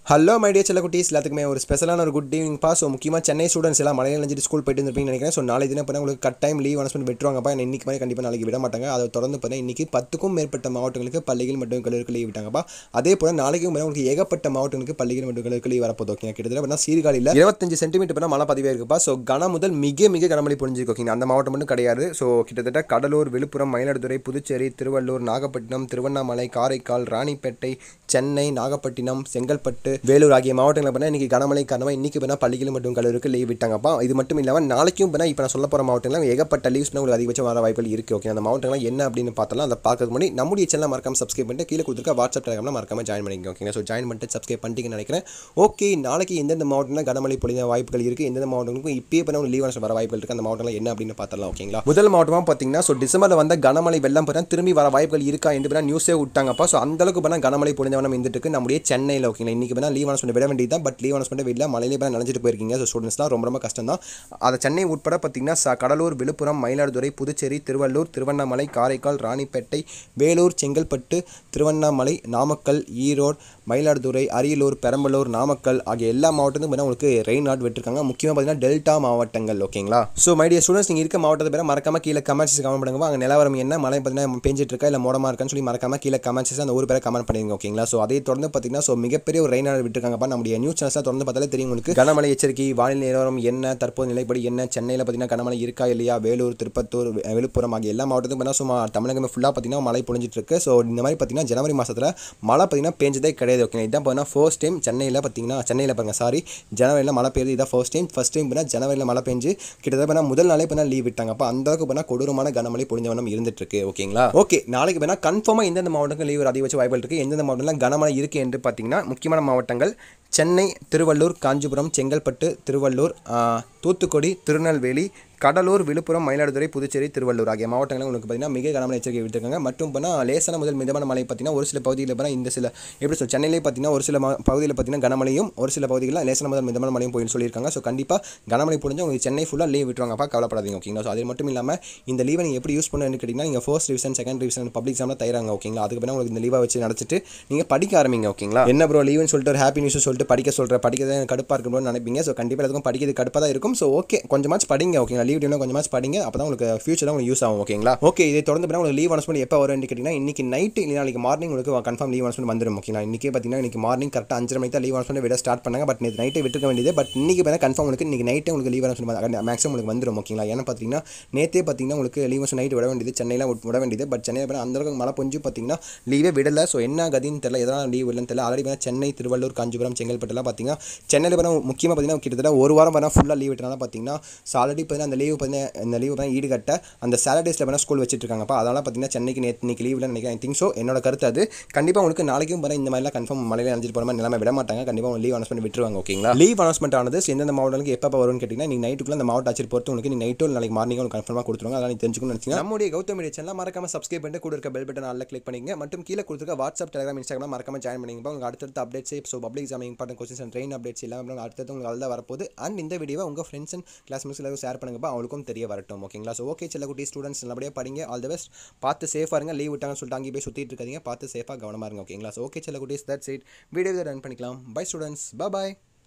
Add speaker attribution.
Speaker 1: hello my dear செல்ல குட்டீஸ் எல்லாத்துக்குமே ஒரு ஸ்பெஷலான ஒரு குட் ஈவினிங் பா ஸோ முக்கியமாக சென்னை ஸ்டூடெண்ட்ஸ் எல்லாம் மலையில நினைச்சிட்டு ஸ்கூல் போயிட்டு இருப்பீங்கன்னு நினைக்கிறேன் ஸோ நாளை தினம் பண்ண உங்களுக்கு கட் டைம் லீவ் அனௌன்ஸ்மெண்ட் விட்டுருவாங்கப்பா என்ன இன்னைக்கு மாதிரி கண்டிப்பாக நாளைக்கு விட மாட்டாங்க அதை தொடர்ந்து பார்த்தா இன்னைக்கு பத்துக்கும் மேற்பட்ட மாவட்டங்களுக்கு பள்ளிகள் மற்றும் கல்லூரிகள் லீவ் விட்டாங்கப்பா அதே போல் நாளைக்கும் பார்த்தா உங்களுக்கு ஏகப்பட்ட மாவட்டங்களுக்கு பள்ளிகள் மற்றும் கல்லூரிகள் லீவ் வரப்போது ஓகே கிட்டத்தட்ட பார்த்தா சீர்காழியில் இருபத்தஞ்சு சென்டிமீட்டர் பண்ணால் மழை பதிவே இருக்குப்பா ஸோ கன முதல் மிக மிக கனமழை பொழிஞ்சிருக்கு ஓகேங்க அந்த மாவட்டம் மட்டும் கிடையாது ஸோ கிட்டத்தட்ட கடலூர் விழுப்புரம் மயிலாடுதுறை புதுச்சேரி திருவள்ளூர் நாகப்பட்டினம் திருவண்ணாமலை காரைக்கால் ராணிப்பேட்டை சென்னை நாகப்பட்டினம் செங்கல்பட்டு வேலூர் ஆகிய மாவட்டங்களில் பார்த்தா இன்றைக்கி கனமழை காரணமாக இன்றைக்கி பார்த்தா பள்ளிகள் மற்றும் கல்லூரிக்கு லீவ் விட்டாங்கப்பா இது மட்டும் இல்லாமல் நாளைக்கும் பார்த்தா இப்போ நான் சொல்ல போகிற மாவட்டங்களில் ஏகப்பட்ட லீவ்ஸ் உங்களுக்கு அதிகபட்சம் வர வாய்ப்புகள் இருக்குது ஓகே அந்த மாவட்டங்கள் என்ன அப்படின்னு பார்த்தலாம் அதை பார்க்கறதுக்கு முன்னாடி நம்முடைய சேனல் மறக்காம சப்ஸ்கிரைப் பண்ணிட்டு கீழே கொடுத்துருக்க வாட்ஸ்அப் டெலிகிராமில் மறக்காம ஜாயின் பண்ணிக்கோங்க ஓகேங்க ஸோ ஜாயின் பண்ணிட்டு சப்ஸ்கிரைப் பண்ணிட்டீங்கன்னு நினைக்கிறேன் ஓகே நாளைக்கு எந்தெந்த மாவட்டம்னா கனமழை பொழிய வாய்ப்புகள் இருக்குது எந்தெந்த மாவட்டங்களுக்கும் இப்பயே பண்ண லீவ் வர வாய்ப்புகள் இருக்குது அந்த மாவட்டங்கள் என்ன அப்படின்னு பார்த்தலாம் ஓகேங்களா முதல் மாவட்டமாக பார்த்தீங்கன்னா ஸோ டிசம்பரில் வந்த கனமழை வெள்ளம் பார்த்தா திரும்பி வர வாய்ப்புகள் இருக்கா என்று பார்த்தா நியூஸே விட்டாங்கப்பா ஸோ அந்தளவுக்கு பண்ணால் கனமழை பொழிஞ்சவனம் இருந்துட்டு இருக்கு நம்முடைய சென்னையில் ஓகேங்களா இன்றைக்கி பண்ணால் லீவ் அனௌன்ஸ்மெண்ட் விட வேண்டியது தான் பட் லீவ் அனௌன்ஸ்மெண்ட் விடல மழையிலே பண்ண நினைச்சிட்டு போயிருக்கீங்க ஸோ ஸ்டூடெண்ட்ஸ்லாம் ரொம்ப ரொம்ப கஷ்டம் தான் அதை சென்னை உட்பட பார்த்தீங்கன்னா ச- கடலூர் விழுப்புரம் மயிலாடுதுறை புதுச்சேரி திருவள்ளூர் திருவண்ணாமலை காரைக்கால் ராணிப்பேட்டை வேலூர் செங்கல்பட்டு திருவண்ணாமலை நாமக்கல் ஈரோடு மயிலாடுதுறை அரியலூர் பெரம்பலூர் நாமக்கல் ஆகிய எல்லா மாவட்டத்துக்கும் பார்த்தா உங்களுக்கு ரெயின் நாட் விட்டுருக்காங்க முக்கியமாக பார்த்தீங்கன்னா டெல்டா மாவட்டங்கள் ஓகேங்களா ஸோ மைடிய ஸ்டூடெண்ட்ஸ் நீங்கள் இருக்க மாவட்டத்தை பேர மறக்காம கீழே கமெண்ட்ஸ் கமெண்ட் பண்ணுங்க அங்கே நிலவரம் என்ன மழை பார்த்தீங்கன்னா பெஞ்சிட்டு இருக்கா இல்லை மோடமாக இருக்கான்னு சொல்லி மறக்காம கீழே கமெண்ட்ஸ் அந்த ஒரு பேரை கமெண்ட் பண்ணிருங்க ஓகேங்களா ஸோ அதை தொடர்ந்து பார்த்தீங்கன்னா ஸோ மிகப்பெரிய ஒரு ரெயின் நாட் விட்டுருக்காங்கப்பா நம்முடைய நியூஸ் சேனல்ஸ் தொடர்ந்து பார்த்தாலே தெரியும் உங்களுக்கு கனமழை எச்சரிக்கை வானிலை நிலவரம் என்ன தற்போது நிலைப்படி என்ன சென்னையில் பார்த்தீங்கன்னா கனமழை இருக்கா இல்லையா வேலூர் திருப்பத்தூர் வி- விழுப்புரம் ஆகிய எல்லா மாவட்டத்துக்கும் பார்த்தீங்கன்னா சும்மா தமிழகமே ஃபுல்லாக பார்த்தீங்கன்னா மழை பொழிஞ்சிட்டு இருக்கு ஸோ இந்த மாதிரி பார்த்தீங்கன்னா ஜனவரி மாதத்தில் மழை பார்த்தீங்கன்னா பேஞ்சதே கிடையாது ஓகே இதான் பார்த்தீங்கன்னா ஃபர்ஸ்ட் டைம் சென்னையில் பார்த்தீங்கன்னா சென்னையில் பாருங்க சாரி ஜனவரியில் மழை பெய்யுது இதான் ஃபர்ஸ்ட் டைம் ஃபர்ஸ்ட் டைம் பார்த்தீங்கன்னா ஜனவரியில் மழை பெஞ்சு கிட்டத்தட்ட பார்த்தா முதல் நாளே பார்த்தா லீவ் விட்டாங்க அப்போ அந்த அளவுக்கு பார்த்தா கொடூரமான கனமழை பொழிஞ்சவனம் இருந்துட்டு இருக்கு ஓகேங்களா ஓகே நாளைக்கு பார்த்தா கன்ஃபார்மாக எந்தெந்த மாவட்டங்கள் லீவ் அதிகபட்ச வாய்ப்புகள் இருக்குது எந்தெந்த மாவட்டத்தில் கனமழை இருக்குது என்று பார்த்தீங்கன்னா முக்கியமான மாவட்டங்கள் சென்னை திருவள்ளூர் காஞ்சிபுரம் செங்கல்பட்டு திருவள்ளூர் ஆ, தூத்துக்குடி திருநெல்வேலி கடலூர் விழுப்புரம் மயிலாடுதுறை புதுச்சேரி திருவள்ளூர் ஆகிய மாவட்டங்களில் உங்களுக்கு பார்த்தீங்கன்னா மிக கனமழை எச்சரிக்கை விட்டுருக்காங்க மற்றும் பண்ணால் லேசான முதல் மிதமான மழை பார்த்தீங்கன்னா ஒரு சில பகுதியில் பார்த்தா இந்த சில எப்படி சொல் சென்னையிலே பார்த்தீங்கன்னா ஒரு சில மா- பகுதியில் பார்த்தீங்கன்னா கனமழையும் ஒரு சில பகுதிகளில் லேசான முதல் மிதமான மழையும் போய் சொல்லியிருக்காங்க ஸோ கண்டிப்பாக கனமழை பொழிஞ்சு உங்களுக்கு சென்னை ஃபுல்லாக லீவ் விட்டுருவாங்கப்பா கவலைப்படாதீங்க ஓகேங்களா ஸோ அது மட்டும் இல்லாமல் இந்த லீவை நீங்கள் எப்படி யூஸ் பண்ணணும்னு கேட்டிங்கன்னா நீங்கள் first revision second revision public எக்ஸாமில் தயாராங்க ஓகேங்களா அதுக்கு பிறகு உங்களுக்கு இந்த லீவை வச்சு நடத்திட்டு நீங்கள் படிக்க ஆரம்பிங்க ஓகேங்களா என்ன ப்ரோ லீவுன்னு சொல்லிட்டு ஒரு ஹாப்பி நியூஸ் சொல்லிட்டு படிக்க சொல்கிற படிக்கிறது எனக்கு கடுப்பாக இருக்கும்னு நினைப்பீங்க ஸோ கண்டிப்பாக எல்லாத்துக்கும் படிக்கிறது கடுப்பாக தான் இருக்கும் ஸோ ஓகே கொஞ்சமாச்சு படிங்க ஓகேங்களா லீவ் டைமில் கொஞ்சமாச்சு படிங்க அப்போ தான் உங்களுக்கு ஃபியூச்சரில் உங்களுக்கு யூஸ் ஆகும் ஓகேங்களா ஓகே இதை தொடர்ந்து பிறகு உங்களுக்கு லீவ் அனௌன்ஸ்மெண்ட் எப்போ வரும்னு கேட்டிங்கன்னா இன்னைக்கு நைட்டு இல்லை நாளைக்கு மார்னிங் உங்களுக்கு கன்ஃபார்ம் லீவ் அனௌன்ஸ்மெண்ட் வந்துடும் ஓகேங்களா இன்றைக்கே பார்த்தீங்கன்னா இன்னைக்கு மார்னிங் கரெக்டாக அஞ்சரை மணிக்கு தான் லீவ் அனௌன்ஸ்மெண்ட் விட ஸ்டார்ட் பண்ணாங்க பட் நேற்று நைட்டே விட்டுக்க வேண்டியது பட் இன்னைக்கு பார்த்தா கன்ஃபார்ம் உங்களுக்கு இன்னைக்கு நைட்டே உங்களுக்கு லீவ் அனௌன்ஸ்மெண்ட் மேக்ஸிமம் உங்களுக்கு வந்துடும் ஓகேங்களா ஏன்னா பார்த்தீங்கன்னா நேற்றே பார்த்தீங்கன்னா உங்களுக்கு லீவ் அனௌன்ஸ் நைட் விட வேண்டியது சென்னையில் விட வேண்டியது பட் சென்னையில் பார்த்தா அந்த அளவுக்கு மழை பொஞ்சு பார்த்தீங்கன்னா லீவே விடல ஸோ என்ன கதின்னு தெரியல எதனால் லீவ் இல்லைன்னு தெரியல ஆல்ரெடி பார்த்தா சென்னை திருவள்ளூர் காஞ்சிபுரம் செங்கல்பட்டுலாம் பார்த்தீங்கன்னா சென்னையில் பார்த்தா முக்கியமாக பார்த்தீங்கன்னா கிட்டத்தட்ட ஒரு வாரம் பார்த்தா ஃபுல்லாக லீவ் விட்டனால பார்த்தீங்கன்னா ஸோ ஆல்ரெடி பார்த்தீங்கன்னா அந்த லீவ் பார்த்தீங்கன்னா இந்த லீவ் பார்த்தா ஈடுகட்ட அந்த சாட்டர்டேஸில் பார்த்தா ஸ்கூல் வச்சிட்டு இருக்காங்கப்பா அதனால் பார்த்தீங்கன்னா சென்னைக்கு நேற்று இன்னைக்கு லீவில் நினைக்கிறேன் ஐ திங்க் ஸோ என்னோட கருத்து அது கண்டிப்பாக உங்களுக்கு நாளைக்கும் பார்த்தா இந்த மாதிரிலாம் கன்ஃபார்ம் மலையில் அணிஞ்சிட்டு போகிற மாதிரி நிலைமை விட மாட்டாங்க கண்டிப்பாக லீவ் அனௌன்ஸ் பண்ணி விட்டுருவாங்க ஓகேங்களா லீவ் அனௌன்ஸ்மெண்ட் ஆனது so எந்தெந்த மாவட்டங்களுக்கு எப்போ வரும்னு கேட்டிங்கன்னா நீங்கள் நைட்டுக்குள்ள அந்த மாவட்ட ஆட்சியர் பொறுத்து உங்களுக்கு நீ நைட்டோ நாளைக்கு மார்னிங் உங்களுக்கு கன்ஃபார்மாக கொடுத்துருவாங்க அதனால் நீ தெரிஞ்சுக்கணும்னு நினச்சிங்கன்னா நம்முடைய கௌதம் மீடியா சேனல் மறக்காம சப்ஸ்கிரைப் பண்ணிட்டு கூட இருக்க பெல் பட்டன் ஆல்ல கிளிக் பண்ணிங்க மற்றும் கீழே கொடுத்துருக்க வாட்ஸ்அப் டெலிகிராம் இன்ஸ்டாகிராம் மறக்காம ஜாயின் பண்ணிங்க உங்களுக்கு அடுத்தடுத்த updates so public exam important questions and train updates எல்லாமே அடுத்தது உங்களுக்கு அதில் வரப்போகுது அண்ட் இந்த வீடியோவை உங்கள் ஃப்ரெண்ட்ஸ் அண்ட் கிளாஸ்மேட்ஸ் எல்லாரும் ஷேர் பண்ணுங்கப்பா அவங்களுக்கும் தெரிய வரட்டும் ஓகேங்களா ஸோ ஓகே சில குட்டி ஸ்டூடெண்ட்ஸ் நல்லபடியாக படிங்க ஆல் தி பெஸ்ட் பார்த்து சேஃபாக இருங்க லீவ் விட்டாங்கன்னு சொல்லிட்டு அங்கேயே போய் சுற்றிட்டு இருக்காதீங்க பார்த்து சேஃபாக கவனமாக இருங்க ஓகேங்களா ஸோ ஓகே சில குட்டீஸ் தட்ஸ் இட் வீடியோ ரன் பண்ணிக்கலாம் பை ஸ்டூடெண்ட்ஸ் பாய்